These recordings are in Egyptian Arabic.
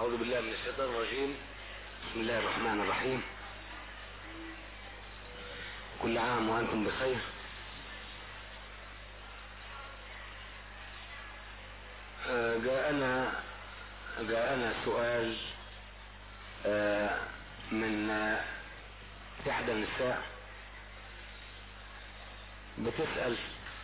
أعوذ بالله من الشيطان الرجيم بسم الله الرحمن الرحيم كل عام وأنتم بخير آه، جاءنا جاءنا سؤال آه، من آه، إحدى النساء بتسأل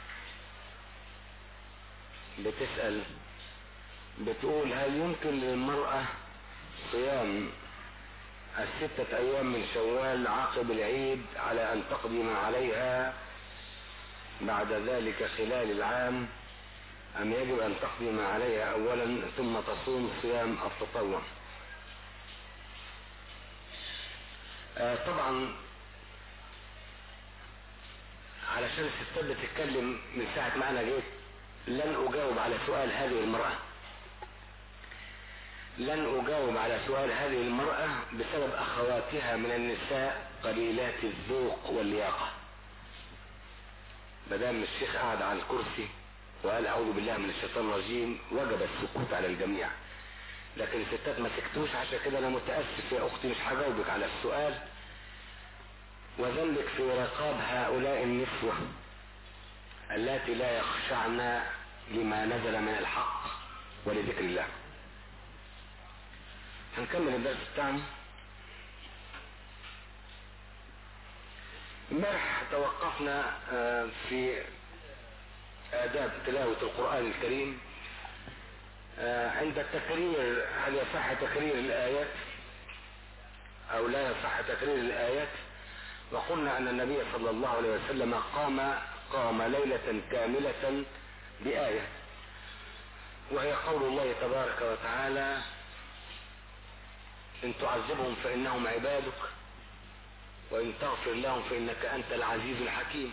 بتسأل بتقول هل يمكن للمرأة صيام الستة أيام من شوال عقب العيد على أن تقضي ما عليها بعد ذلك خلال العام أم يجب أن تقضي ما عليها أولا ثم تصوم صيام التطوع آه طبعا علشان الستات بتتكلم من ساعة ما أنا جيت لن أجاوب على سؤال هذه المرأة لن أجاوب على سؤال هذه المرأة بسبب أخواتها من النساء قليلات الذوق واللياقة مدام الشيخ قعد على الكرسي وقال أعوذ بالله من الشيطان الرجيم وجب السكوت على الجميع لكن الستات ما سكتوش عشان كده أنا متأسف يا أختي مش هجاوبك على السؤال وذنبك في رقاب هؤلاء النسوة اللاتي لا يخشعن لما نزل من الحق ولذكر الله هنكمل الدرس بتاعنا امبارح توقفنا في آداب تلاوة القرآن الكريم عند التكرير هل يصح تكرير الآيات أو لا يصح تكرير الآيات وقلنا أن النبي صلى الله عليه وسلم قام قام ليلة كاملة بآية وهي قول الله تبارك وتعالى إن تعذبهم فإنهم عبادك وإن تغفر لهم فإنك أنت العزيز الحكيم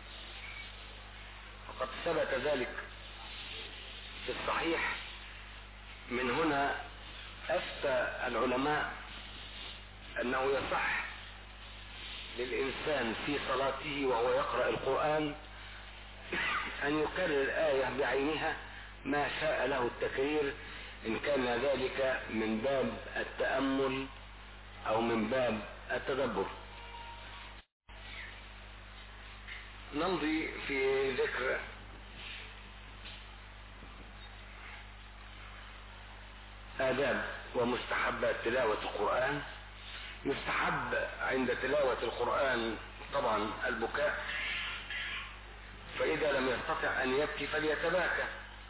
وقد ثبت ذلك في الصحيح من هنا أفتى العلماء أنه يصح للإنسان في صلاته وهو يقرأ القرآن أن يكرر آية بعينها ما شاء له التكرير إن كان ذلك من باب التأمل أو من باب التدبر نمضي في ذكر آداب ومستحبات تلاوة القرآن يستحب عند تلاوة القرآن طبعا البكاء فإذا لم يستطع أن يبكي فليتباكى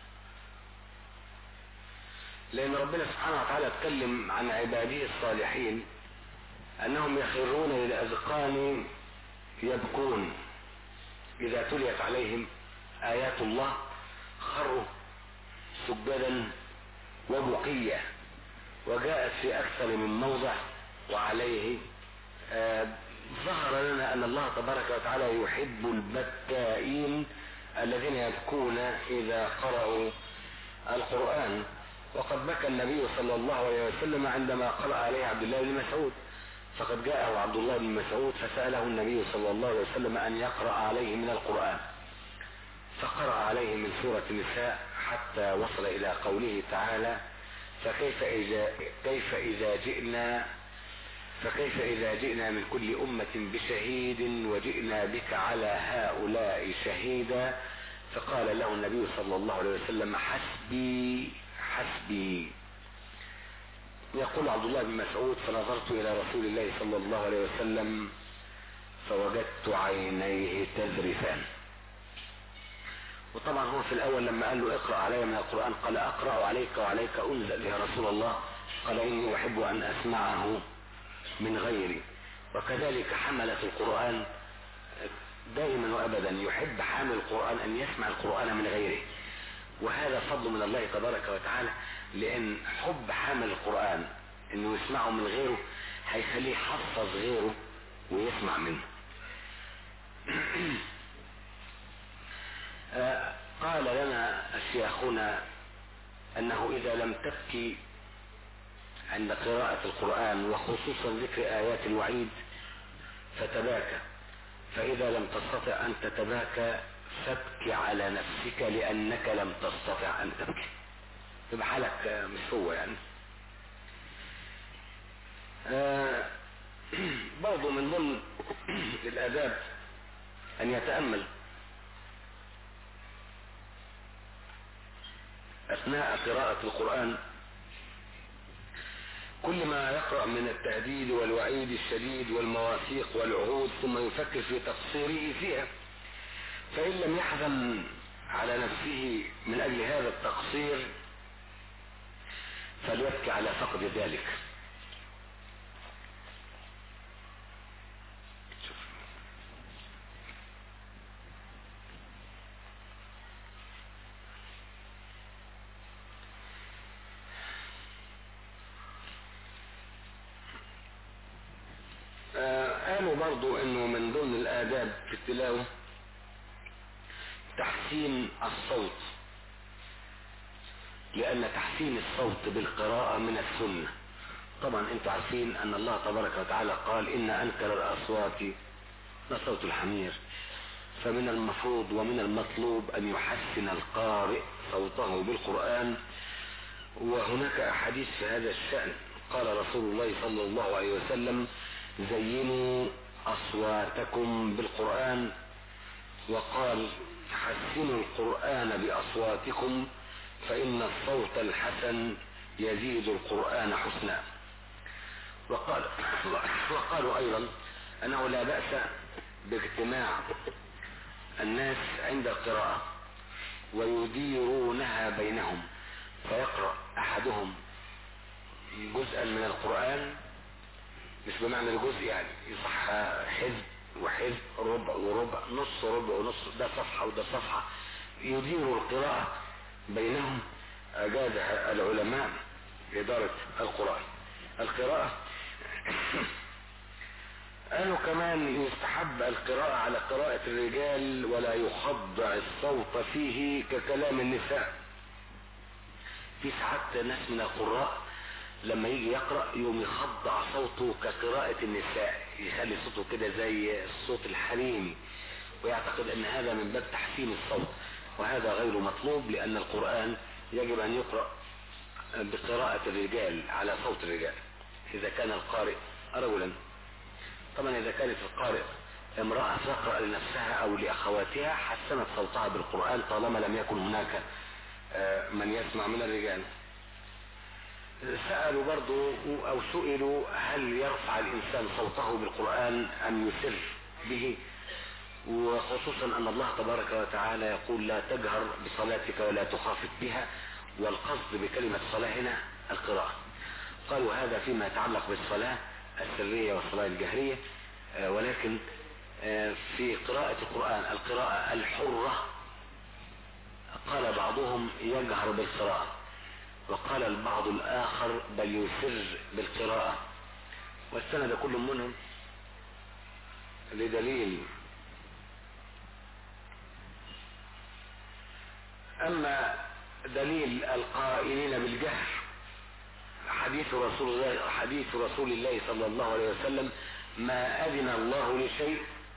لأن ربنا سبحانه وتعالى اتكلم عن عباده الصالحين أنهم يخرون للأذقان يبكون إذا تليت عليهم آيات الله خروا سجدا وبقية وجاءت في أكثر من موضع وعليه آه ظهر لنا أن الله تبارك وتعالى يحب البكائين الذين يبكون إذا قرأوا القرآن وقد بكى النبي صلى الله عليه وسلم عندما قرأ عليه عبد الله بن مسعود فقد جاءه عبد الله بن مسعود فسأله النبي صلى الله عليه وسلم أن يقرأ عليه من القرآن فقرأ عليه من سورة النساء حتى وصل إلى قوله تعالى فكيف إذا, كيف إذا جئنا فكيف إذا جئنا من كل أمة بشهيد وجئنا بك على هؤلاء شهيدا فقال له النبي صلى الله عليه وسلم حسبي حسبي يقول عبد الله بن مسعود فنظرت إلى رسول الله صلى الله عليه وسلم فوجدت عينيه تذرفان وطبعا هو في الأول لما قال له اقرأ علي من القرآن قال أقرأ عليك وعليك أنزل يا رسول الله قال إني أحب أن أسمعه من غيري وكذلك حملة القرآن دائما وابدا يحب حامل القرآن ان يسمع القرآن من غيره وهذا فضل من الله تبارك وتعالى لان حب حامل القرآن انه يسمعه من غيره هيخليه يحفظ غيره ويسمع منه قال لنا شيخنا انه اذا لم تبكي عند قراءة القرآن وخصوصا ذكر آيات الوعيد فتباكى فإذا لم تستطع أن تتباكى فابكي على نفسك لأنك لم تستطع أن تبكي تبقى حالك مش هو يعني آه برضو من ضمن الآداب أن يتأمل أثناء قراءة القرآن كل ما يقرأ من التهديد والوعيد الشديد والمواثيق والعهود ثم يفكر في تقصيره فيها فإن لم يحزن على نفسه من أجل هذا التقصير فليبكي على فقد ذلك آه قالوا برضو انه من ضمن الاداب في التلاوة تحسين الصوت لان تحسين الصوت بالقراءة من السنة طبعا انتم عارفين ان الله تبارك وتعالى قال ان انكر الاصوات لصوت الحمير فمن المفروض ومن المطلوب ان يحسن القارئ صوته بالقرآن وهناك احاديث في هذا الشأن قال رسول الله صلى الله عليه وسلم زينوا اصواتكم بالقرآن وقال حسنوا القرآن باصواتكم فان الصوت الحسن يزيد القرآن حسنا وقال وقالوا ايضا انه لا بأس باجتماع الناس عند القراءة ويديرونها بينهم فيقرأ احدهم جزءا من القرآن مش بمعنى الجزء يعني يصح حزب وحزب ربع وربع نص ربع ونص ده صفحة وده صفحة يدير القراءة بينهم أجاز العلماء إدارة القرآن القراءة قالوا كمان يستحب القراءة على قراءة الرجال ولا يخضع الصوت فيه ككلام النساء في ساعات ناس من القراء لما يجي يقرأ يوم يخضع صوته كقراءة النساء يخلي صوته كده زي الصوت الحريمي ويعتقد ان هذا من باب تحسين الصوت وهذا غير مطلوب لان القرآن يجب ان يقرأ بقراءة الرجال على صوت الرجال اذا كان القارئ رجلا طبعا اذا كانت القارئ امرأة تقرأ لنفسها او لاخواتها حسنت صوتها بالقرآن طالما لم يكن هناك من يسمع من الرجال سألوا برضو او سئلوا هل يرفع الانسان صوته بالقرآن ام يسر به وخصوصا ان الله تبارك وتعالى يقول لا تجهر بصلاتك ولا تخافت بها والقصد بكلمة صلاة هنا القراءة قالوا هذا فيما يتعلق بالصلاة السرية والصلاة الجهرية ولكن في قراءة القرآن القراءة الحرة قال بعضهم يجهر بالقراءة وقال البعض الآخر بل يسر بالقراءة واستند كل منهم لدليل أما دليل القائلين بالجهر حديث رسول الله حديث رسول الله صلى الله عليه وسلم ما أذن الله لشيء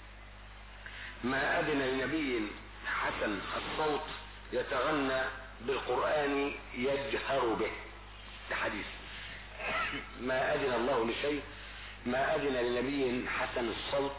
ما أذن لنبي حسن الصوت يتغنى بالقرآن يجهر به ده حديث ما أذن الله لشيء ما أذن لنبي حسن الصوت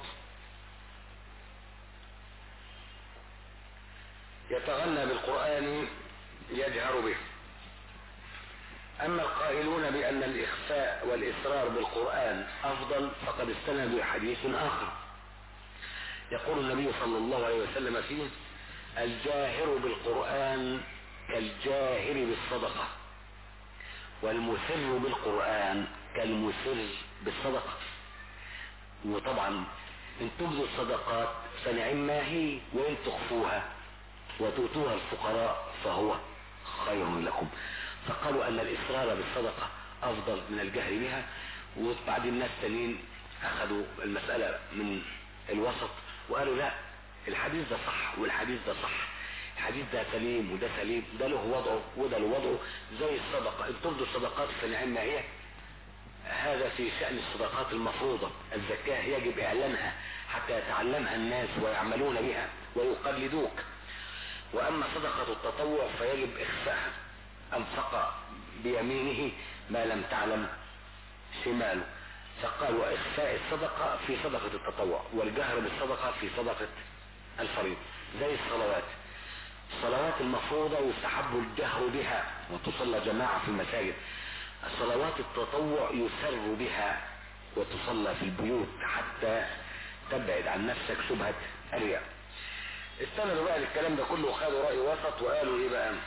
يتغنى بالقرآن يجهر به أما القائلون بأن الإخفاء والإصرار بالقرآن أفضل فقد استندوا حديث آخر يقول النبي صلى الله عليه وسلم فيه الجاهر بالقرآن كالجاهر بالصدقة والمسر بالقرآن كالمسر بالصدقة وطبعا ان تبدوا الصدقات فنعم ما هي وان تخفوها وتؤتوها الفقراء فهو خير لكم فقالوا ان الاصرار بالصدقة افضل من الجهر بها وبعدين الناس تانيين اخذوا المسألة من الوسط وقالوا لا الحديث ده صح والحديث ده صح الحديث ده سليم وده سليم ده له وضعه وده له وضعه زي الصدقة ان ترضوا الصدقات فنعم ما هي هذا في شأن الصدقات المفروضة الزكاة يجب اعلانها حتى يتعلمها الناس ويعملون بها ويقلدوك واما صدقة التطوع فيجب اخفاءها انفق بيمينه ما لم تعلم شماله فقالوا إخفاء الصدقة في صدقة التطوع والجهر بالصدقة في صدقة الفريضة زي الصلوات الصلوات المفروضة يستحب الجهر بها وتصلى جماعة في المساجد الصلوات التطوع يسر بها وتصلى في البيوت حتى تبعد عن نفسك شبهة الرياء استندوا بقى للكلام ده كله وخدوا رأي وسط وقالوا ايه بقى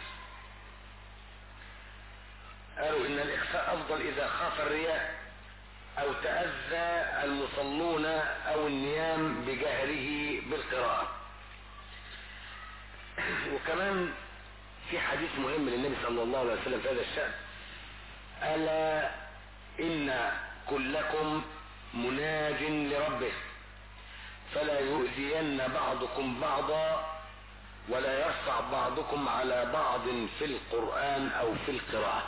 قالوا ان الاخفاء افضل اذا خاف الرياء او تأذى المصلون او النيام بجهره بالقراءة وكمان في حديث مهم للنبي صلى الله عليه وسلم في هذا الشأن ألا إن كلكم مناج لربه فلا يؤذين بعضكم بعضا ولا يرفع بعضكم على بعض في القرآن أو في القراءة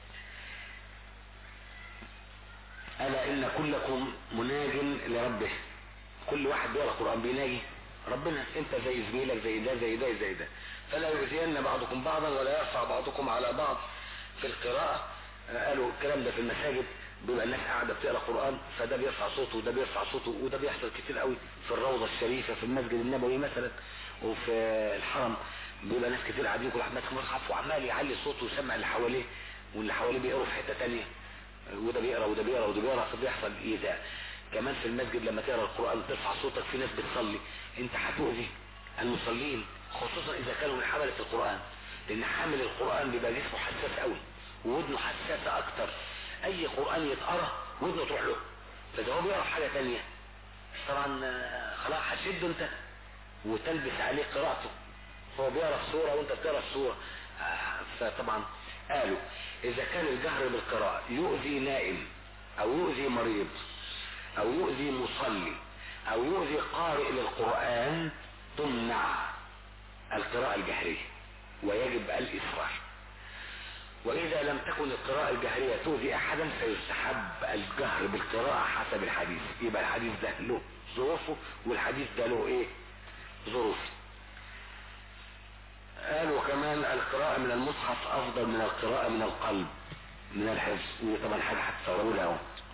ألا إن كلكم مناج لربه كل واحد بيقرأ القرآن بيناجي ربنا انت زي زميلك زي ده زي ده زي ده فلا يؤذين بعضكم بعضا ولا يرفع بعضكم على بعض في القراءة قالوا الكلام ده في المساجد بيبقى الناس قاعده بتقرا قران فده بيرفع صوته وده بيرفع صوته وده بيحصل كتير قوي في الروضه الشريفه في المسجد النبوي مثلا وفي الحرم بيبقى ناس كتير قاعدين كل واحد ماسك مصحف وعمال يعلي صوته ويسمع اللي حواليه واللي حواليه بيقروا في حته ثانيه وده بيقرا وده بيقرا وده بيقرا فبيحصل ايذاء كمان في المسجد لما تقرا القران ترفع صوتك في ناس بتصلي انت هتؤذي المصلين خصوصا اذا كانوا من حمله القران لان حامل القران بيبقى جسمه حساس قوي وودنه حساسه اكتر اي قرآن يتقرا ودنه تروح له فده هو بيقرا حاجة تانية طبعا خلاص هتشده انت وتلبس عليه قراءته هو بيقرا السورة وانت بتقرا السورة فطبعا قالوا اذا كان الجهر بالقراءة يؤذي نائم او يؤذي مريض او يؤذي مصلي او يؤذي قارئ للقرآن تمنع القراءة الجهرية ويجب الإصرار وإذا لم تكن القراءة الجهرية تؤذي أحدا فيستحب الجهر بالقراءة حسب الحديث يبقى الحديث ده له ظروفه والحديث ده له إيه ظروف قالوا كمان القراءة من المصحف أفضل من القراءة من القلب من الحفظ ودي طبعا حاجة هتصوروا لها اهو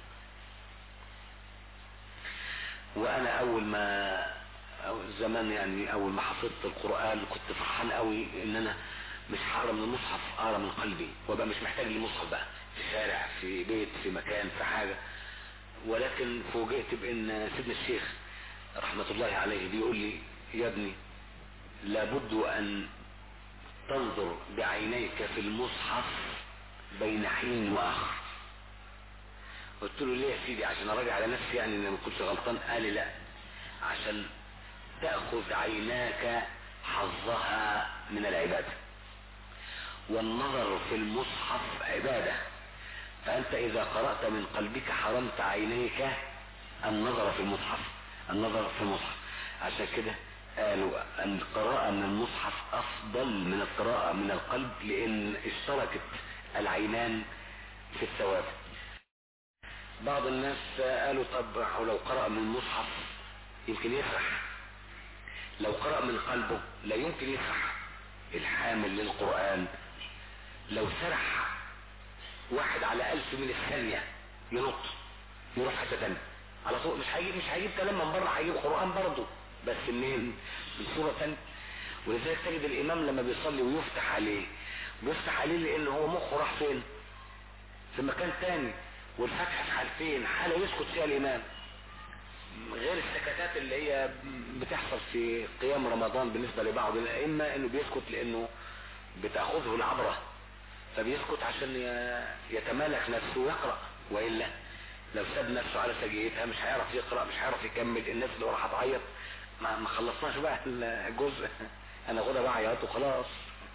وأنا أول ما أو زمان يعني أول ما حفظت القرآن كنت فرحان قوي إن أنا مش هقرا من المصحف اقرا من قلبي وابقى مش محتاج للمصحف بقى في شارع في بيت في مكان في حاجة ولكن فوجئت بان سيدنا الشيخ رحمة الله عليه بيقول لي يا ابني لابد ان تنظر بعينيك في المصحف بين حين واخر قلت له ليه يا سيدي عشان اراجع على نفسي يعني ان ما كنتش غلطان قال لي لا عشان تاخذ عيناك حظها من العباده والنظر في المصحف عبادة فأنت إذا قرأت من قلبك حرمت عينيك النظر في المصحف النظر في المصحف عشان كده قالوا أن القراءة من المصحف أفضل من القراءة من القلب لأن اشتركت العينان في الثواب بعض الناس قالوا طب لو قرأ من المصحف يمكن يسرح لو قرأ من قلبه لا يمكن يسرح الحامل للقرآن لو سرح واحد على ألف من الثانية ينط يروح حتة تانية على طول مش هيجيب مش هيجيب كلام من بره هيجيب قرآن برضه بس منين؟ من سورة تانية ولذلك تجد الإمام لما بيصلي ويفتح عليه بيفتح عليه لأن هو مخه راح فين؟ في مكان تاني والفتح في حالتين حالة يسكت فيها الإمام غير السكتات اللي هي بتحصل في قيام رمضان بالنسبة لبعض الأئمة إنه بيسكت لأنه بتأخذه العبرة فبيسكت عشان يتمالك نفسه ويقرأ وإلا لو ساب نفسه على سجيتها مش هيعرف يقرأ مش هيعرف يكمل الناس اللي وراها هتعيط ما, ما خلصناش بقى الجزء انا اخدها بقى عياط وخلاص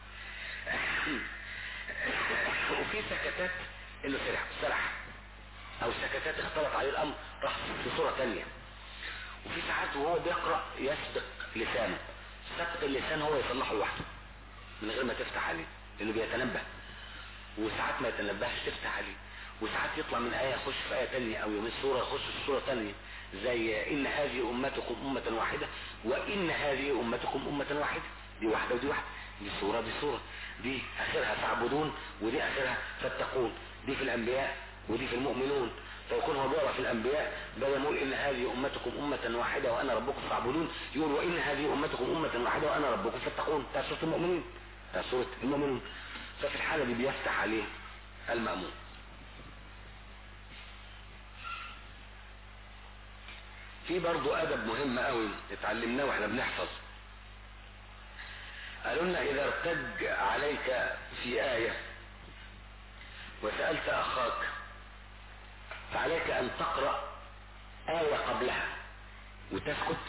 وفي سكتات انه سرح سرح او سكتات اختلط عليه الامر راح في صورة تانية وفي ساعات وهو بيقرأ يسبق لسانه سقط اللسان هو يصلحه لوحده من غير ما تفتح عليه لانه بيتنبه وساعات ما يتنبهش تفتح عليه وساعات يطلع من آية يخش في آية تانية أو من سورة يخش في سورة تانية زي إن هذه أمتكم أمة واحدة وإن هذه أمتكم أمة واحدة دي واحدة ودي واحدة دي سورة دي سورة دي آخرها تعبدون ودي آخرها فاتقون دي في الأنبياء ودي في المؤمنون فيكون هو بيقرا في الانبياء بدل ما يقول ان هذه امتكم امه واحده وانا ربكم فاعبدون يقول وان هذه امتكم امه واحده وانا ربكم فاتقون بتاع سوره المؤمنين بتاع سوره المؤمنين ففي الحاله دي بيفتح عليه المامون في برضو ادب مهم قوي اتعلمناه واحنا بنحفظ قالوا لنا اذا ارتج عليك في آية وسألت اخاك فعليك ان تقرأ آية قبلها وتسكت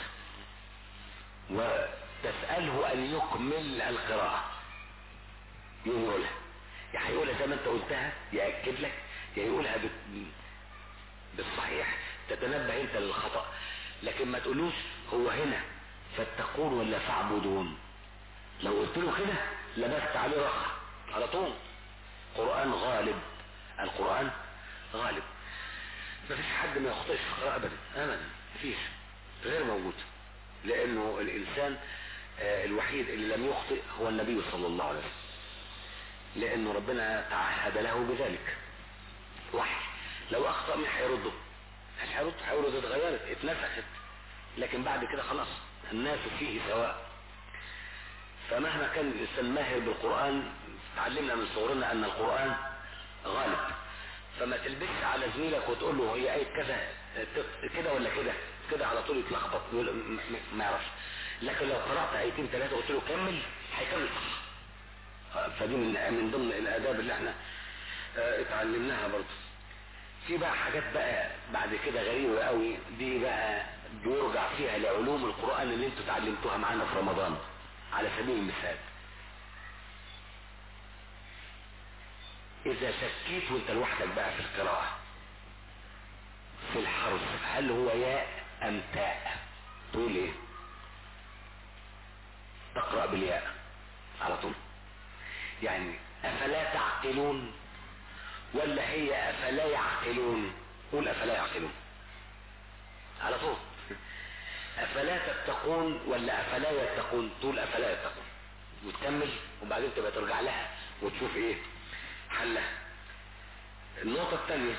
وتسأله ان يكمل القراءة يقولها يا هيقولها زي ما انت قلتها يأكد لك يا يقولها بالصحيح تتنبه انت للخطأ لكن ما تقولوش هو هنا فاتقون ولا فاعبدون لو قلت له كده لبست عليه رخة على طول قرآن غالب القرآن غالب ما فيش حد ما يخطئش في القراءة ابدا ابدا فيش غير موجود لانه الانسان آه الوحيد اللي لم يخطئ هو النبي صلى الله عليه وسلم لانه ربنا تعهد له بذلك وحي لو اخطأ مين هيرده مش هيرد هيقول دي اتغيرت اتنسخت لكن بعد كده خلاص الناس فيه سواء فمهما كان الانسان ماهر بالقران تعلمنا من صغرنا ان القران غالب فما تلبسش على زميلك وتقول له هي ايه كذا كده ولا كده كده على طول يتلخبط ما يعرفش لكن لو قرات ايتين ثلاثه وقلت له كمل هيكمل صح فدي من من ضمن الاداب اللي احنا اتعلمناها برضه في بقى حاجات بقى بعد كده غريبة قوي دي بقى بيرجع فيها لعلوم القرآن اللي انتوا اتعلمتوها معانا في رمضان على سبيل المثال اذا شكيت وانت لوحدك بقى في القراءة في الحرف هل هو ياء ام تاء تقول ايه تقرأ بالياء على طول يعني افلا تعقلون ولا هي افلا يعقلون قول افلا يعقلون على طول افلا تتقون ولا افلا يتقون تقول افلا يتقون وتكمل وبعدين تبقى ترجع لها وتشوف ايه حلها النقطة الثانية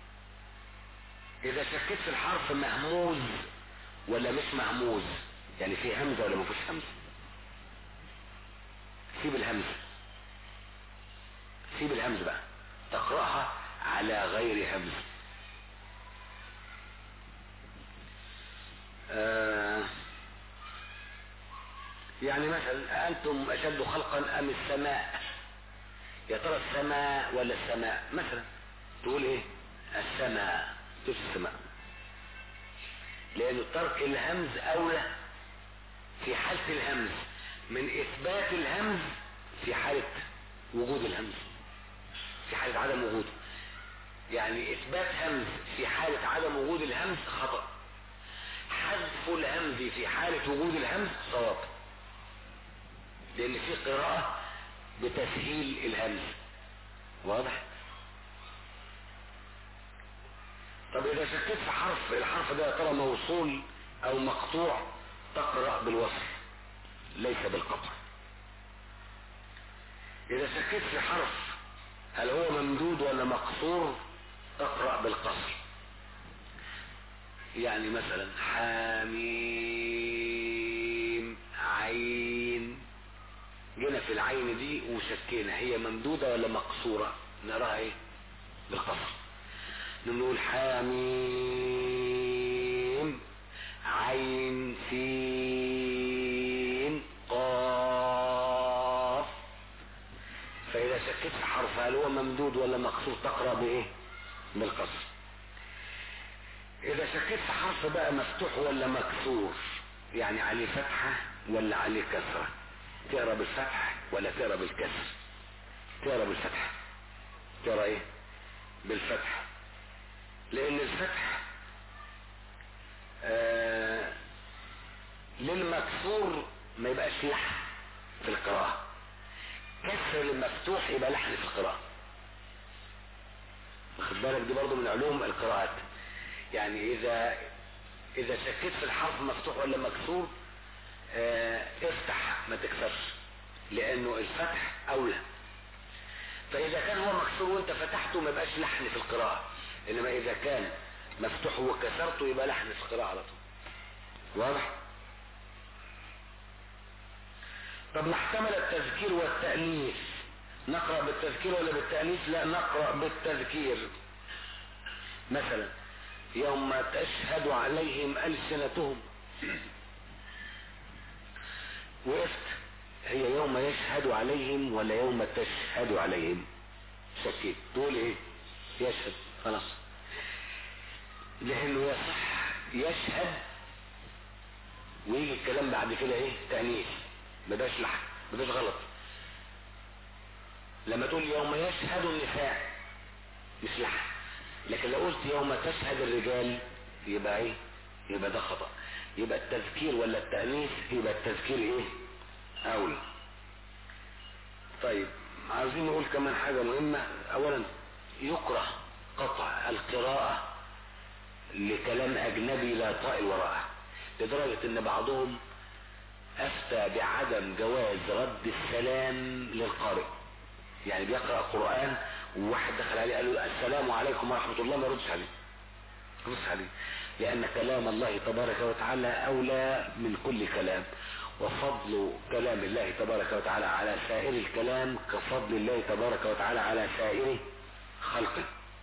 اذا شكيت في الحرف مهموز ولا مش مهموز يعني في همزة ولا ما فيش همزة سيب الهمزة سيب الهمزة بقى تقرأها على غير همز آه يعني مثلا أنتم أشد خلقا أم السماء يا ترى السماء ولا السماء مثلا تقول ايه السماء تقول السماء لأنه ترك الهمز أولى في حالة الهمز من إثبات الهمز في حالة وجود الهمز في حالة عدم وجوده يعني اثبات همز في حالة عدم وجود الهمز خطأ حذف الهمز في حالة وجود الهمز صواب لان في قراءة بتسهيل الهمز واضح طب اذا شكيت في حرف الحرف ده يا ترى موصول او مقطوع تقرأ بالوصل ليس بالقطع اذا شكيت في حرف هل هو ممدود ولا مقصور تقرأ بالقصر يعني مثلا حاميم عين جينا في العين دي وشكينا هي ممدودة ولا مقصورة نراها ايه بالقصر نقول حاميم عين سين قاف فإذا شكيت في حرف هل هو ممدود ولا مقصور تقرأ بإيه بالقصر إذا شكيت في حرف بقى مفتوح ولا مكسور يعني عليه فتحة ولا عليه كسرة تقرأ بالفتح ولا تقرأ بالكسر تقرأ بالفتح تقرأ ايه بالفتح لأن الفتح آه للمكسور ما يبقاش لحن في القراءة كسر المفتوح يبقى لحن في القراءة واخد بالك دي برضو من علوم القراءات يعني اذا اذا شكيت في الحرف مفتوح ولا مكسور اه افتح ما تكسرش لانه الفتح اولى فاذا كان هو مكسور وانت فتحته ما يبقاش لحن في القراءة انما اذا كان مفتوح وكسرته يبقى لحن في القراءة على طول واضح طب ما احتمل التذكير والتأنيث نقرأ بالتذكير ولا بالتأنيث لا نقرأ بالتذكير مثلا يوم تشهد عليهم ألسنتهم وقفت هي يوم يشهد عليهم ولا يوم تشهد عليهم شكيت تقول ايه يشهد خلاص لانه يصح يشهد ويجي الكلام بعد كده ايه تأنيث ما بقاش لحن ما بقاش غلط لما تقول يوم يشهد النساء مش لحن لكن لو قلت يوم تشهد الرجال يبقى ايه يبقى ده خطأ يبقى التذكير ولا التأنيث يبقى التذكير ايه اولى طيب عاوزين نقول كمان حاجة مهمة اولا يكره قطع القراءة لكلام اجنبي لا طائل وراءه لدرجة ان بعضهم افتى بعدم جواز رد السلام للقارئ يعني بيقرأ القرآن وواحد دخل عليه قال له السلام عليكم ورحمة الله ما يردش عليه يردش عليه لأن كلام الله تبارك وتعالى أولى من كل كلام وفضل كلام الله تبارك وتعالى على سائر الكلام كفضل الله تبارك وتعالى على سائر خلقه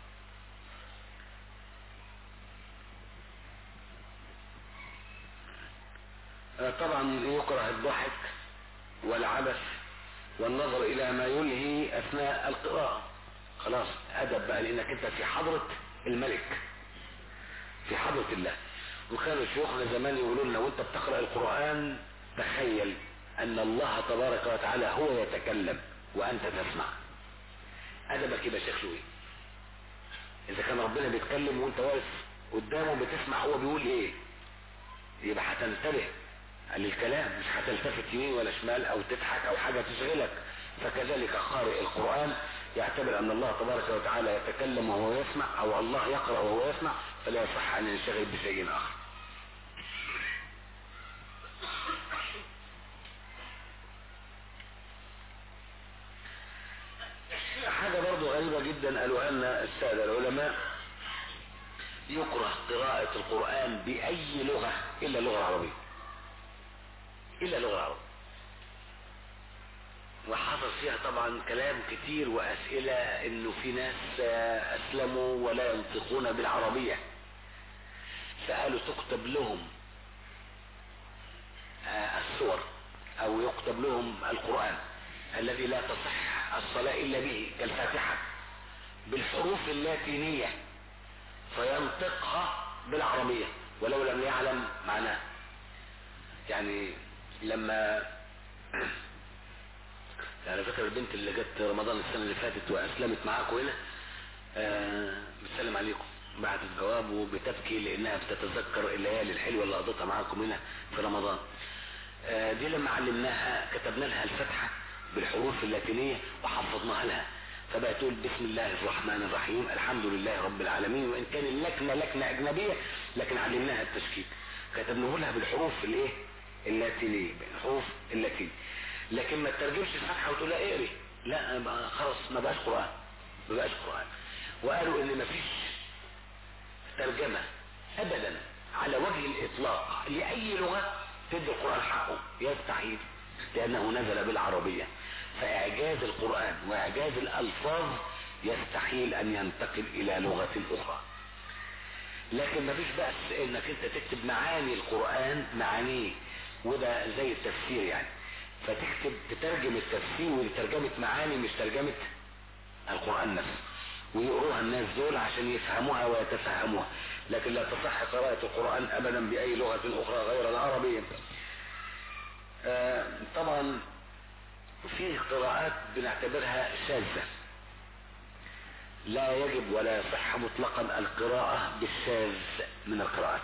طبعا يكره الضحك والعبث والنظر الى ما يلهي اثناء القراءة خلاص ادب بقى لانك انت في حضرة الملك في حضرة الله وكانوا شيوخنا زمان يقولوا لنا وانت بتقرأ القرآن تخيل ان الله تبارك وتعالى هو يتكلم وانت تسمع ادبك يبقى شكله ايه اذا كان ربنا بيتكلم وانت واقف قدامه بتسمع هو بيقول ايه يبقى هتنتبه للكلام مش هتلتفت يمين ولا شمال او تضحك او حاجة تشغلك فكذلك قارئ القرآن يعتبر ان الله تبارك وتعالى يتكلم وهو يسمع او الله يقرأ وهو يسمع فلا يصح ان ينشغل بشيء اخر حاجة برضو غريبة جدا قالوا لنا السادة العلماء يكره قراءة القرآن بأي لغة إلا اللغة العربية إلا اللغة العربية وحصل فيها طبعا كلام كتير وأسئلة إنه في ناس أسلموا ولا ينطقون بالعربية سألوا تكتب لهم السور أو يكتب لهم القرآن الذي لا تصح الصلاة إلا به كالفاتحة بالحروف اللاتينية فينطقها بالعربية ولو لم يعلم معناه يعني لما يعني فاكر البنت اللي جت رمضان السنة اللي فاتت وأسلمت معاكم هنا آه بتسلم عليكم بعتت جواب وبتبكي لأنها بتتذكر الليالي الحلوة اللي قضيتها معاكم هنا في رمضان آه دي لما علمناها كتبنا لها الفتحة بالحروف اللاتينية وحفظناها لها فبقى تقول بسم الله الرحمن الرحيم الحمد لله رب العالمين وإن كان اللكنة لكنة أجنبية لكن علمناها التشكيل كتبناه لها بالحروف الايه اللاتينية بالحروف اللاتينية لكن ما تترجمش الفتحة وتقول لها اقري لا خلاص ما بقاش قرآن ما بقاش قرآن وقالوا ان ما فيش ترجمة ابدا على وجه الاطلاق لاي لغة تدي القرآن حقه يستحيل لانه نزل بالعربية فاعجاز القرآن واعجاز الالفاظ يستحيل ان ينتقل الى لغة اخرى لكن مفيش بأس انك انت تكتب معاني القرآن معانيه وده زي التفسير يعني فتكتب تترجم التفسير وترجمة معاني مش ترجمة القرآن نفسه ويقروها الناس دول عشان يفهموها ويتفهموها لكن لا تصح قراءة القرآن ابدا بأي لغة اخرى غير العربية آه طبعا في قراءات بنعتبرها شاذة لا يجب ولا يصح مطلقا القراءة بالشاذ من القراءات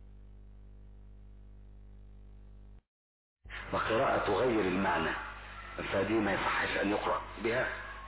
وقراءة غير المعنى فدي ما يصحش ان يقرأ بها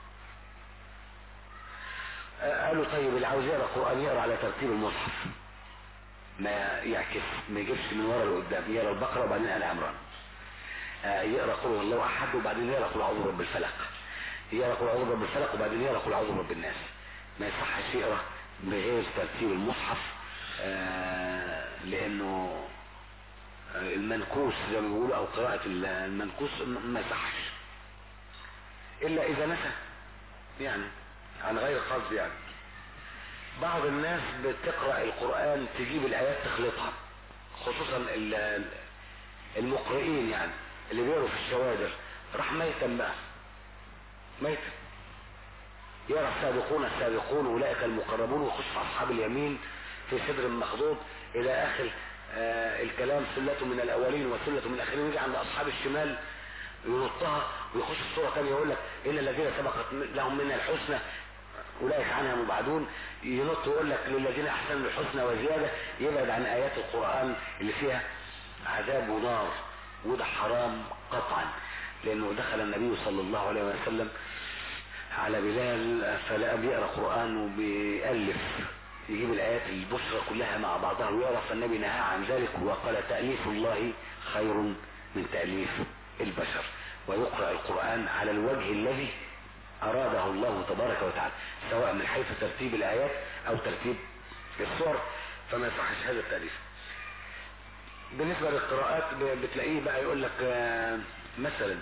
قالوا طيب اللي عاوز يقرأ قرآن يقرأ على ترتيب المصحف ما يعكس ما يجيبش من ورا لقدام يقرأ البقرة وبعدين آل عمران يقرأ قل هو الله احد وبعدين يقرأ قل اعوذ برب الفلق يقرأ قل اعوذ برب الفلق وبعدين يقرأ قل اعوذ برب الناس ما يصحش يقرأ بغير ترتيب المصحف آه، لانه المنكوس زي ما بيقولوا او قراءة المنكوس ما يصحش الا اذا نسى يعني عن غير قصد يعني بعض الناس بتقرأ القرآن تجيب الايات تخلطها خصوصا ال- المقرئين يعني اللي بيقروا في الشوادر راح ميتا بقى ميتا يرى السابقون السابقون اولئك المقربون ويخش في اصحاب اليمين في سدر مخضوض الى اخر آه الكلام سلة من الاولين وسلة من الاخرين يجي عند اصحاب الشمال ينطها ويخش في صورة تانية يقول لك ان الذين سبقت لهم منا الحسنى اولئك عنها مبعدون ينط ويقول لك للذين احسنوا الحسنى وزيادة يبعد عن ايات القرآن اللي فيها عذاب ونار وده حرام قطعا لانه دخل النبي صلى الله عليه وسلم على بلال فلقى بيقرا قران وبيالف يجيب الايات البشرى كلها مع بعضها ويقرا فالنبي نهى عن ذلك وقال تاليف الله خير من تاليف البشر ويقرا القران على الوجه الذي اراده الله تبارك وتعالى سواء من حيث ترتيب الايات او ترتيب الصور فما يصحش هذا التاليف بالنسبه للقراءات بتلاقيه بقى يقول لك آه، مثلا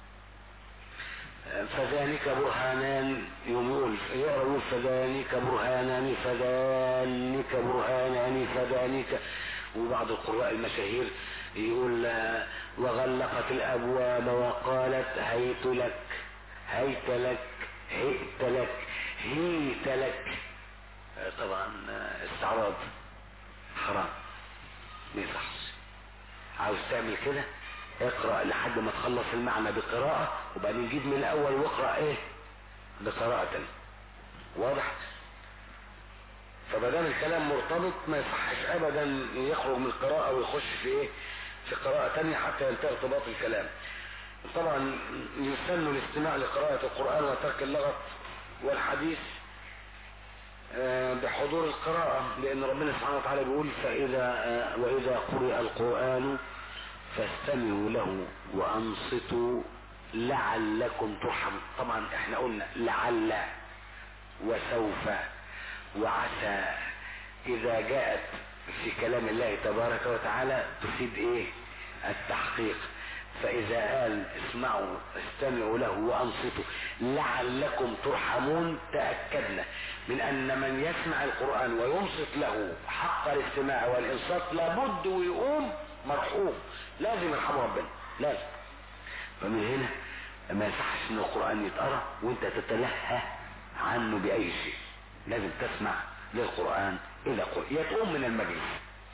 فذلك برهانان يقول يقرا يقول فذلك برهانان فذلك برهانان فذلك وبعض القراء المشاهير يقول آه، وغلقت الابواب وقالت هيت لك هيت لك هيت لك هيت لك آه، طبعا آه، استعراض حرام ما يصحش عاوز تعمل كده اقرأ لحد ما تخلص المعنى بقراءة وبعدين جيب من الاول واقرأ ايه بقراءة تانية واضح فمادام الكلام مرتبط ما يصحش ابدا يخرج من القراءة ويخش في ايه في قراءة تانية حتى ينتهي ارتباط الكلام طبعا يسن الاستماع لقراءة القرآن وترك اللغط والحديث آه، بحضور القراءة لأن ربنا سبحانه وتعالى بيقول فإذا آه، وإذا قرئ القرآن فاستمعوا له وأنصتوا لعلكم ترحمون طبعا احنا قلنا لعل وسوف وعسى إذا جاءت في كلام الله تبارك وتعالى تفيد إيه التحقيق فإذا قال اسمعوا استمعوا له وأنصتوا لعلكم ترحمون تأكدنا من أن من يسمع القرآن وينصت له حق الاستماع والإنصات لابد ويقوم مرحوم لازم يرحم ربنا لازم فمن هنا ما يصحش ان القرآن يتقرأ وانت تتلهى عنه بأي شيء لازم تسمع للقرآن إذا قرأ يتقوم من المجلس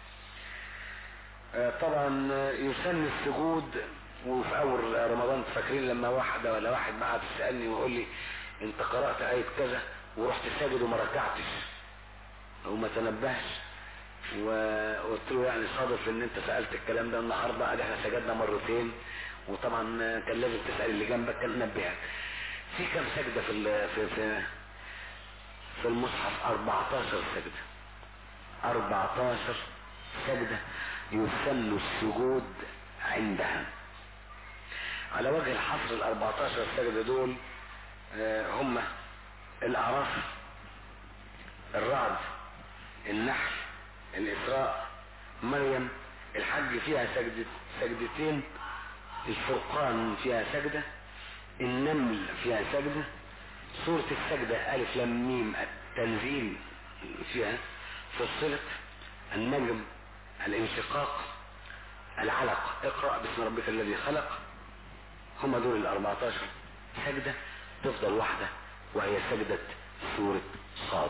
آه، طبعا آه، يسن السجود وفي اول رمضان فاكرين لما واحدة ولا واحد معاه تسألني ويقول لي انت قرأت آية كذا ورحت ساجد وما ركعتش وما تنبهش وقلت له يعني صادف ان انت سألت الكلام ده النهاردة قال احنا سجدنا مرتين وطبعا كان لازم تسأل اللي جنبك كان نبهك في كم سجدة في ال- في في في المصحف 14 سجدة 14 سجدة يسن السجود عندها على وجه الحصر ال 14 سجدة دول آه، هم الأعراف الرعد النحل الإسراء مريم الحج فيها سجدة سجدتين الفرقان فيها سجدة النمل فيها سجدة سورة السجدة ألف لام ميم التنزيل فيها فصلت النجم الانشقاق العلق اقرأ باسم ربك الذي خلق هم دول ال 14 سجدة تفضل واحدة وهي سجدة سورة صاد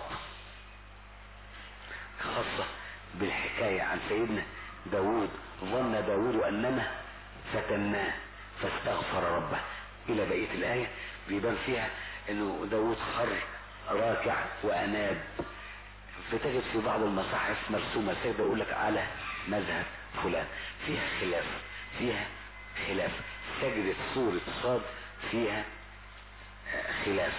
خاصة بالحكاية عن سيدنا داود ظن داود أننا فتناه فاستغفر ربه إلى بقية الآية بيبان فيها أنه داود خر راكع وأناب فتجد في بعض المصاحف مرسومة سيدة يقول لك على مذهب فلان فيها خلاف فيها خلاف سجدة سورة صاد فيها آه، خلاف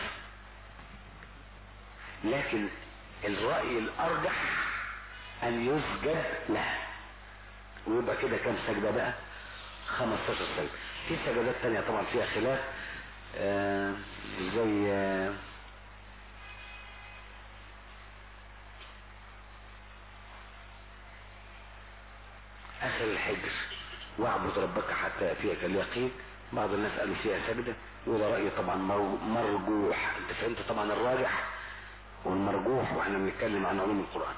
لكن الرأي الأرجح أن يسجد لها ويبقى كده كام سجدة بقى 15 سجدة في سجدات تانية طبعا فيها خلاف آه زي آه اخر الحجر واعبد ربك حتى ياتيك اليقين بعض الناس قالوا فيها سجدة وده رأي طبعا مرجوح انت فهمت طبعا الراجح والمرجوح واحنا بنتكلم عن علوم القرآن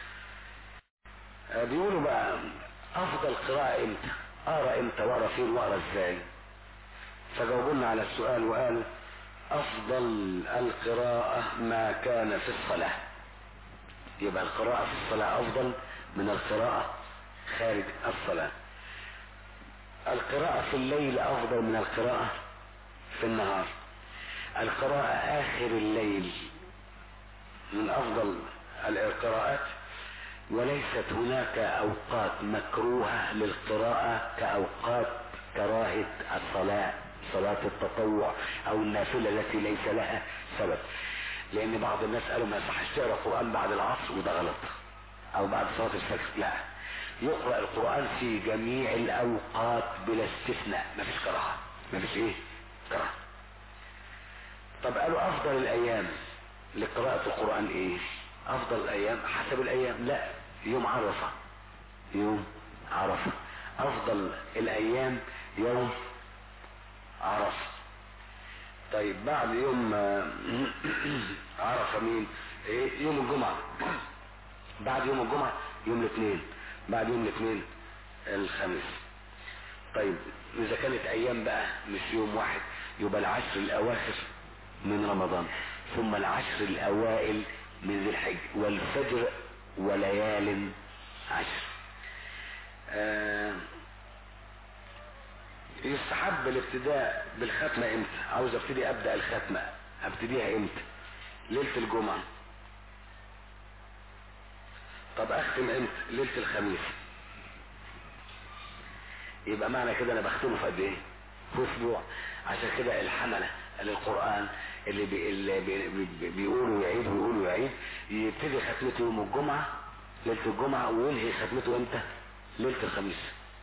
بيقولوا بقى افضل قراءة امتى اقرا امتى واقرا فين واقرا ازاي فجاوبونا على السؤال وقالوا افضل القراءة ما كان في الصلاة يبقى القراءة في الصلاة افضل من القراءة خارج الصلاة القراءة في الليل افضل من القراءة في النهار القراءة اخر الليل من افضل القراءات وليست هناك اوقات مكروهة للقراءة كاوقات كراهة الصلاة صلاة التطوع او النافلة التي ليس لها سبب لان بعض الناس قالوا ما يصحش تقرا قرآن بعد العصر وده غلط او بعد صلاة الفجر لا يقرأ القرآن في جميع الاوقات بلا استثناء ما فيش كراهة ما فيش ايه كراهة طب قالوا افضل الايام لقراءة القرآن ايه افضل الايام حسب الايام لا يوم عرفة يوم عرفة افضل الايام يوم عرفة طيب بعد يوم عرفة مين ايه يوم الجمعة بعد يوم الجمعة يوم الاثنين بعد يوم الاثنين الخميس طيب اذا كانت ايام بقى مش يوم واحد يبقى العشر الاواخر من رمضان ثم العشر الاوائل من ذي الحج والفجر وليال عشر آه يستحب الابتداء بالختمة امتى عاوز ابتدي ابدأ الختمة ابتديها امتى ليلة الجمعة طب اختم امتى ليلة الخميس يبقى معنى كده انا بختمه في قد ايه في اسبوع عشان كده الحملة للقرآن اللي, بي اللي بي بيقولوا يعيد ويقولوا يعيد يبتدي ختمته يوم الجمعة ليلة الجمعة وينهي ختمته امتى ليلة الخميس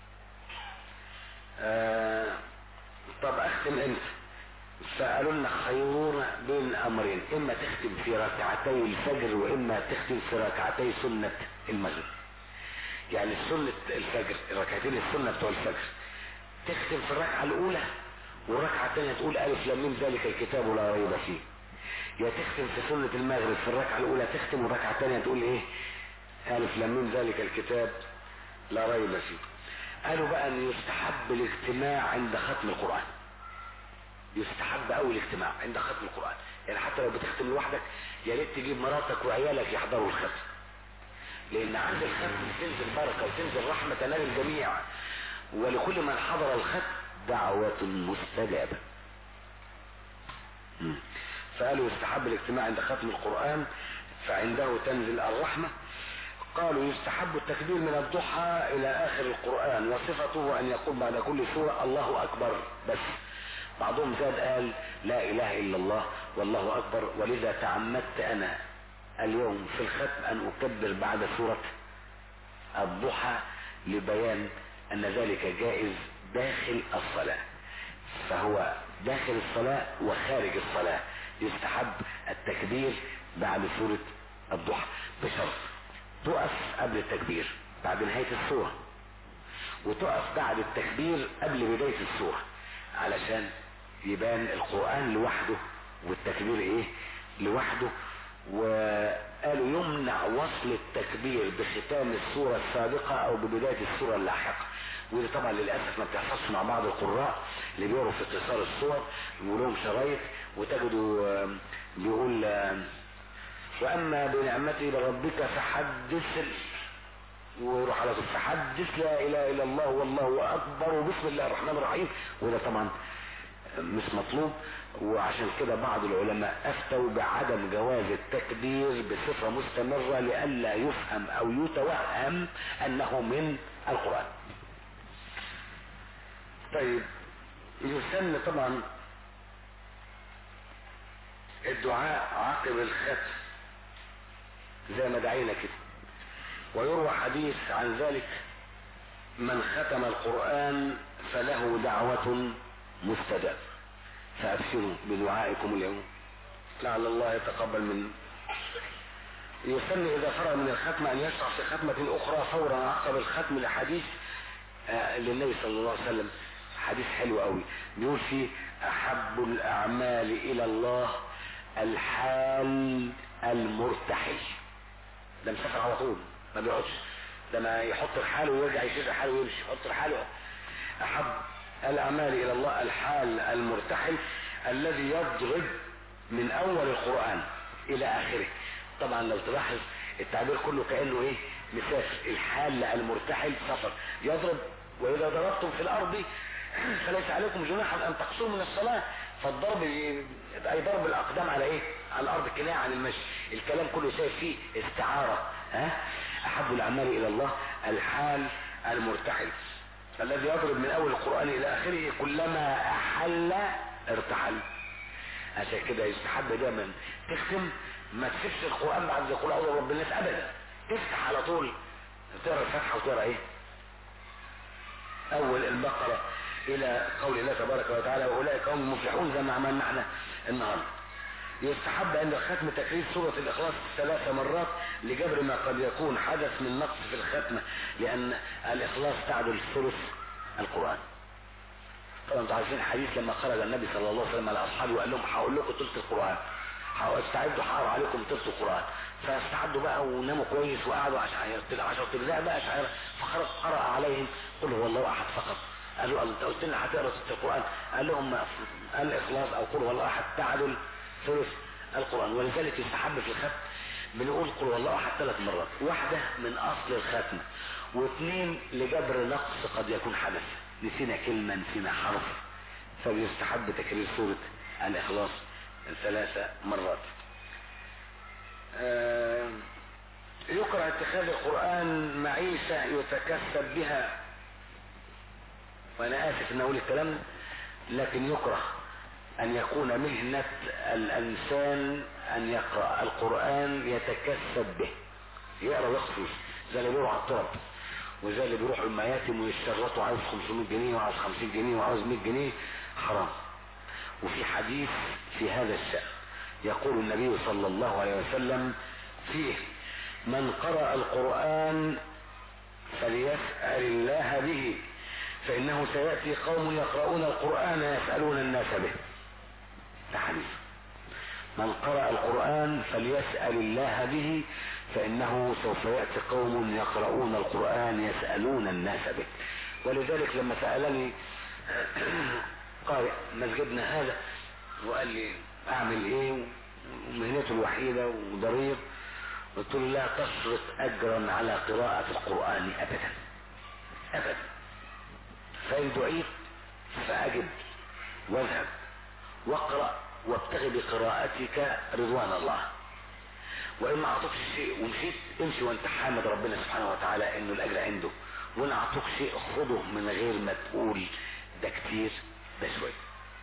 آه طب اختم امتى فقالوا لنا خيرون بين امرين اما تختم في ركعتي الفجر واما تختم في ركعتي سنة المغرب يعني سنة الفجر الركعتين السنة بتوع الفجر تختم في الركعة الاولى والركعة الثانية تقول ألف لام ميم ذلك الكتاب لا ريب فيه يا تختم في سنة المغرب في الركعة الأولى تختم والركعة الثانية تقول إيه ألف لام ميم ذلك الكتاب لا ريب فيه قالوا بقى أن يستحب الاجتماع عند ختم القرآن يستحب أوي الاجتماع عند ختم القرآن يعني حتى لو بتختم لوحدك يا ريت تجيب مراتك وعيالك يحضروا الختم لأن عند الختم تنزل بركة وتنزل رحمة تنال الجميع ولكل من حضر الختم دعوة مستجابة فقالوا يستحب الاجتماع عند ختم القرآن فعنده تنزل الرحمة قالوا يستحب التكبير من الضحى إلى آخر القرآن وصفته أن يقول بعد كل سورة الله أكبر بس بعضهم زاد قال لا إله إلا الله والله أكبر ولذا تعمدت أنا اليوم في الختم أن أكبر بعد سورة الضحى لبيان أن ذلك جائز داخل الصلاة فهو داخل الصلاة وخارج الصلاة يستحب التكبير بعد سورة الضحى بشرط تقف قبل التكبير بعد نهاية السورة وتقف بعد التكبير قبل بداية السورة علشان يبان القرآن لوحده والتكبير ايه لوحده وقالوا يمنع وصل التكبير بختام السورة السابقة او ببداية السورة اللاحقة ودي طبعا للاسف ما بتحصلش مع بعض القراء اللي بيقروا في اتصال الصور بيقولوا لهم شرايط وتجدوا بيقول واما بنعمته لربك فحدث ويروح على طول فحدث لا اله الا الله والله اكبر وبسم الله الرحمن الرحيم وده طبعا مش مطلوب وعشان كده بعض العلماء افتوا بعدم جواز التكبير بصفة مستمرة لئلا يفهم او يتوهم انه من القرآن طيب يسن طبعا الدعاء عقب الختم زي ما دعينا كده ويروى حديث عن ذلك من ختم القرآن فله دعوة مستجاب فأبشروا بدعائكم اليوم لعل الله يتقبل منه يسن إذا فرغ من الختم أن يشرع في ختمة أخرى فورا عقب الختم لحديث آه للنبي صلى الله عليه وسلم حديث حلو قوي بيقول فيه احب الاعمال الى الله الحال المرتحل ده مسافر على طول ما بيقعدش ده ما يحط رحاله ويرجع يشد حاله ويمشي يحط رحاله احب الاعمال الى الله الحال المرتحل الذي يضرب من اول القرآن الى اخره طبعا لو تلاحظ التعبير كله كأنه ايه مسافر الحال المرتحل سفر يضرب واذا ضربتم في الارض فليس عليكم جناح ان تقصروا من الصلاة فالضرب اي ضرب الاقدام على ايه على الارض كناية عن المشي الكلام كله شايف فيه استعارة ها احب الاعمال الى الله الحال المرتحل الذي يضرب من اول القرآن الى اخره كلما احل ارتحل عشان كده يستحب دايما تختم ما تسيبش القرآن بعد يقول اعوذ برب الناس ابدا تفتح على طول تقرا الفتحة وتقرا ايه اول البقرة الى قول الله تبارك وتعالى واولئك هم المفلحون زي ما عملنا احنا النهارده يستحب عند ختم تكرير سورة الإخلاص ثلاث مرات لجبر ما قد يكون حدث من نقص في الختمة لأن الإخلاص تعدل ثلث القرآن طبعا انتوا عارفين الحديث لما خرج النبي صلى الله عليه وسلم على أصحابه وقال لهم هقول لكم ثلث القرآن استعدوا هقرا عليكم ثلث القرآن فاستعدوا بقى وناموا كويس وقعدوا عشان عشان تجزاء بقى شعيرة فخرج قرأ عليهم قل هو الله أحد فقط قالوا انت قلت لنا هتقرا ثلث القرآن قال لهم الإخلاص أو قل هو الله أحد تعدل ثلث القرآن ولذلك يستحب في الختم بنقول قل والله احد ثلاث مرات واحدة من اصل الختم واثنين لجبر نقص قد يكون حدث نسينا كلمة نسينا حرف فبيستحب تكرير سورة الاخلاص ثلاث مرات آه يكره اتخاذ القرآن معيشة يتكسب بها وانا اسف ان اقول الكلام لكن يكره أن يكون مهنة الإنسان أن يقرأ القرآن يتكسب به يقرأ ويخفش زي اللي بيروح على الطرب وزي اللي بيروح المياتم ويشتغلوا عاوز 500 جنيه وعاوز 50 جنيه وعاوز 100 جنيه حرام وفي حديث في هذا الشأن يقول النبي صلى الله عليه وسلم فيه من قرأ القرآن فليسأل الله به فإنه سيأتي قوم يقرؤون القرآن يسألون الناس به حديث من قرأ القرآن فليسأل الله به فإنه سوف يأتي قوم يقرؤون القرآن يسألون الناس به ولذلك لما سألني قارئ مسجدنا هذا وقال لي أعمل إيه ومهنته الوحيدة وضرير قلت له لا تشرط أجرا على قراءة القرآن أبدا أبدا فإن دعيت فأجب واذهب واقرأ وابتغي بقراءتك رضوان الله وإن ما أعطوكش شيء ومشيت امشي وانت حامد ربنا سبحانه وتعالى انه الاجر عنده وان أعطوك شيء خده من غير ما تقول ده كتير ده شوية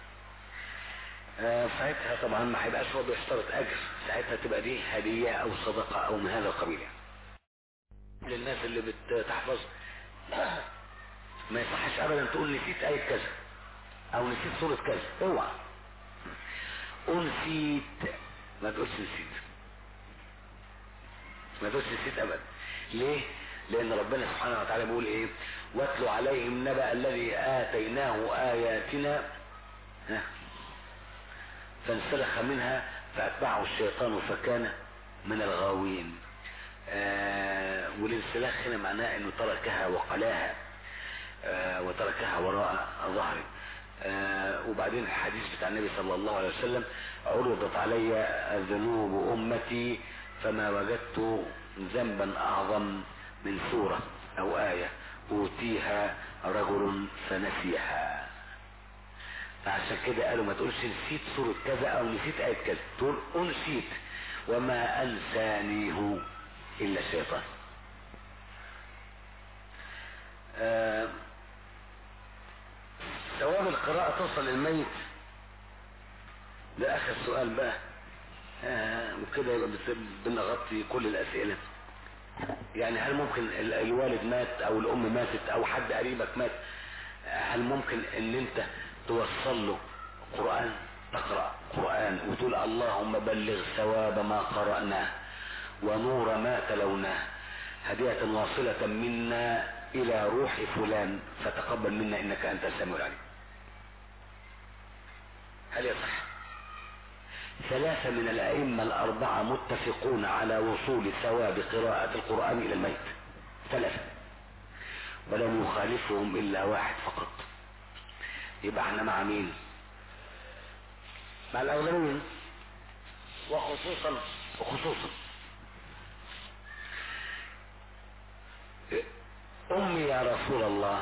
آه ساعتها طبعا ما هيبقاش هو بيشترط اجر ساعتها تبقى دي هدية او صدقة او من هذا القبيل يعني. للناس اللي بتحفظ ما يصحش ابدا تقول نسيت ايه كذا او نسيت سورة كذا اوعى انسيت ما تقولش نسيت ما تقولش نسيت ابدا ليه لان ربنا سبحانه وتعالى بيقول ايه واتلوا عليهم نبأ الذي اتيناه اياتنا ها فانسلخ منها فاتبعه الشيطان فكان من الغاوين آه والانسلاخ هنا معناه انه تركها وقلاها آه وتركها وراء ظهره آه وبعدين الحديث بتاع النبي صلى الله عليه وسلم عرضت علي ذنوب امتي فما وجدت ذنبا اعظم من سورة او آية اوتيها رجل فنسيها فعشان كده قالوا ما تقولش نسيت سورة كذا او نسيت آية كذا تقول انسيت وما انسانيه الا الشيطان آه ثواب القراءة توصل للميت ده اخر سؤال بقى آه وكده يبقى بنغطي كل الاسئلة يعني هل ممكن الوالد مات او الام ماتت او حد قريبك مات هل ممكن ان انت توصل له قرآن تقرأ قرآن وتقول اللهم بلغ ثواب ما قرأناه ونور ما تلوناه هدية واصلة منا الى روح فلان فتقبل منا انك انت السميع العليم هل يصح ثلاثة من الأئمة الأربعة متفقون على وصول ثواب قراءة القرآن إلى الميت ثلاثة ولم يخالفهم إلا واحد فقط يبقى احنا مع مين مع الأولين وخصوصا وخصوصا أمي يا رسول الله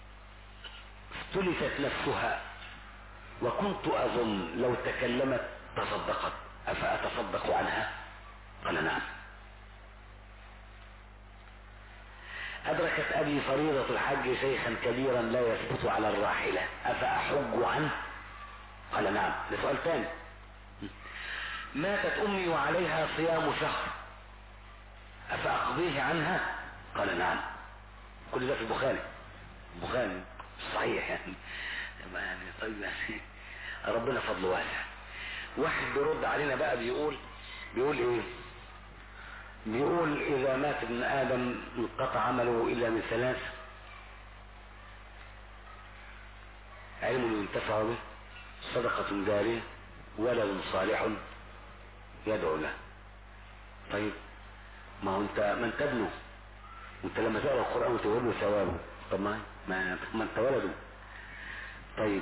افتلتت نفسها وكنت أظن لو تكلمت تصدقت أفأتصدق عنها قال نعم أدركت أبي فريضة الحج شيخا كبيرا لا يثبت على الراحلة أفأحج عنه قال نعم لسؤال ثاني ماتت أمي وعليها صيام شهر أفأقضيه عنها قال نعم كل ده في البخاري البخاري صحيح يعني يعني طيب يعني ربنا فضله واسع واحد بيرد علينا بقى بيقول بيقول ايه بيقول اذا مات ابن ادم انقطع عمله الا من ثلاث علم ينتفع به صدقة جارية ولد صالح يدعو له طيب ما هو انت ما انت ابنه وانت لما تقرا القران وتقول له ثوابه طب ما ما, ما انت ولده طيب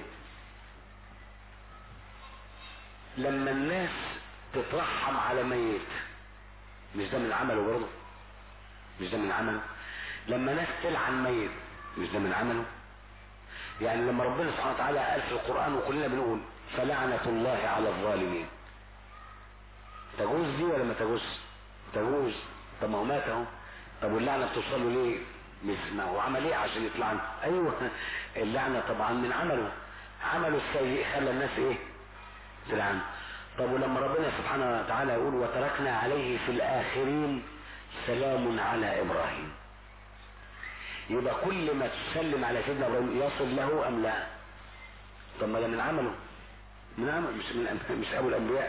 لما الناس تترحم على ميت مش ده من عمله برضه مش ده من عمله لما ناس تلعن ميت مش ده من عمله يعني لما ربنا سبحانه وتعالى قال في القرآن وكلنا بنقول فلعنة الله على الظالمين تجوز دي ولا ما تجوز تجوز طب ما هو مات اهو طب واللعنة بتوصل له ليه مش ما هو عمل ايه عشان يطلعن ايوه اللعنة طبعا من عمله عمله السيء خلى الناس ايه تلعن طب ولما ربنا سبحانه وتعالى يقول وتركنا عليه في الاخرين سلام على ابراهيم يبقى كل ما تسلم على سيدنا ابراهيم يصل له ام لا طب ما ده من عمله من عمل مش من مش ابو الانبياء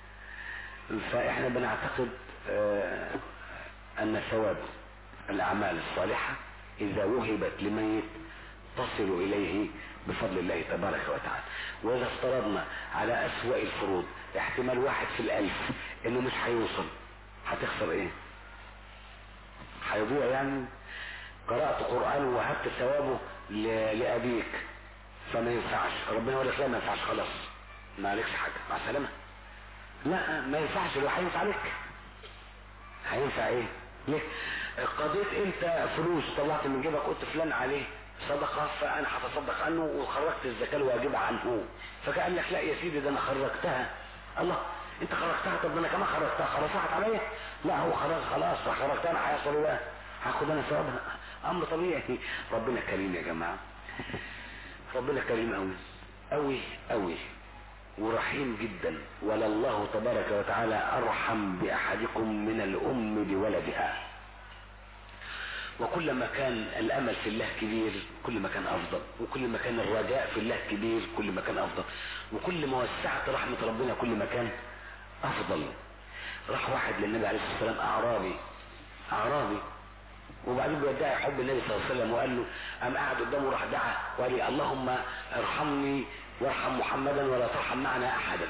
فاحنا بنعتقد آه ان ثواب الاعمال الصالحه اذا وهبت لميت تصل اليه بفضل الله تبارك وتعالى واذا افترضنا على اسوأ الفروض احتمال واحد في الالف انه مش هيوصل هتخسر ايه هيضيع يعني قرأت قرآن ووهبت ثوابه لأبيك فما ينفعش ربنا يقول لك لا ما ينفعش خلاص ما عليكش حاجة مع السلامة لا ما ينفعش لو هينفع لك هينفع ايه ليه قضيت انت فلوس طلعت من جيبك قلت فلان عليه صدقة فانا هتصدق عنه وخرجت الزكاة الواجبة عنه فقال لك لا يا سيدي ده انا خرجتها الله انت خرجتها طب انا كمان خرجتها خلاص راحت عليا لا هو خرج خلاص خرجتها انا هيحصل ايه هاخد انا ثوابها امر طبيعي ربنا كريم يا جماعه ربنا كريم قوي قوي قوي ورحيم جدا ولله تبارك وتعالى ارحم باحدكم من الام بولدها وكل ما كان الامل في الله كبير كل ما كان افضل وكل ما كان الرجاء في الله كبير كل ما كان افضل وكل ما وسعت رحمه ربنا كل ما كان افضل راح واحد للنبي عليه الصلاه والسلام اعرابي اعرابي وبعدين بيدعي حب النبي صلى الله عليه وسلم وقال له قام قاعد قدامه راح دعا وقال لي اللهم ارحمني وارحم محمدا ولا ترحم معنا احدا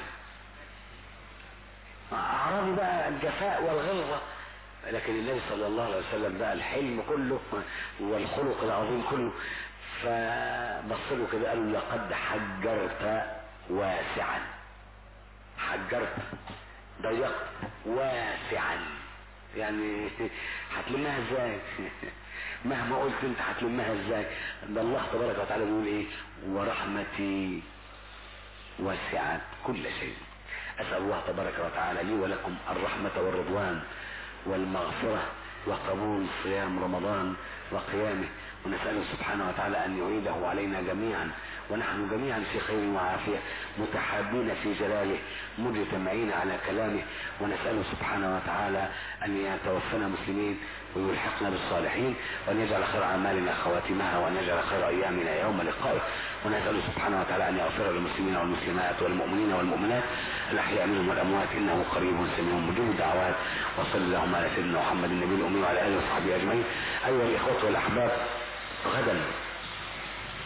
اعرابي بقى الجفاء والغلظه لكن النبي صلى الله عليه وسلم بقى الحلم كله والخلق العظيم كله فبص له كده قال له لقد حجرت واسعا حجرت ضيقت واسعا يعني هتلمها ازاي مهما قلت انت هتلمها ازاي ده الله تبارك وتعالى بيقول ايه ورحمتي وسعت كل شيء اسال الله تبارك وتعالى لي ولكم الرحمه والرضوان والمغفره وقبول صيام رمضان وقيامه ونسأله سبحانه وتعالى أن يعيده علينا جميعا ونحن جميعا في خير وعافية متحابين في جلاله مجتمعين على كلامه ونسأله سبحانه وتعالى أن يتوفنا مسلمين ويلحقنا بالصالحين وأن يجعل خير أعمالنا خواتمها وأن يجعل خير أيامنا يوم لقائه ونسأله سبحانه وتعالى أن يغفر للمسلمين والمسلمات والمؤمنين والمؤمنات الأحياء منهم والأموات إنه قريب سميع مجيب الدعوات وصلى اللهم على سيدنا محمد النبي الأمي وعلى آله وصحبه أجمعين أيها الإخوة والأحباب غدا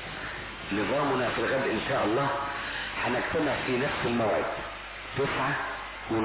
نظامنا في الغد إن شاء الله هنجتمع في نفس الموعد تسعة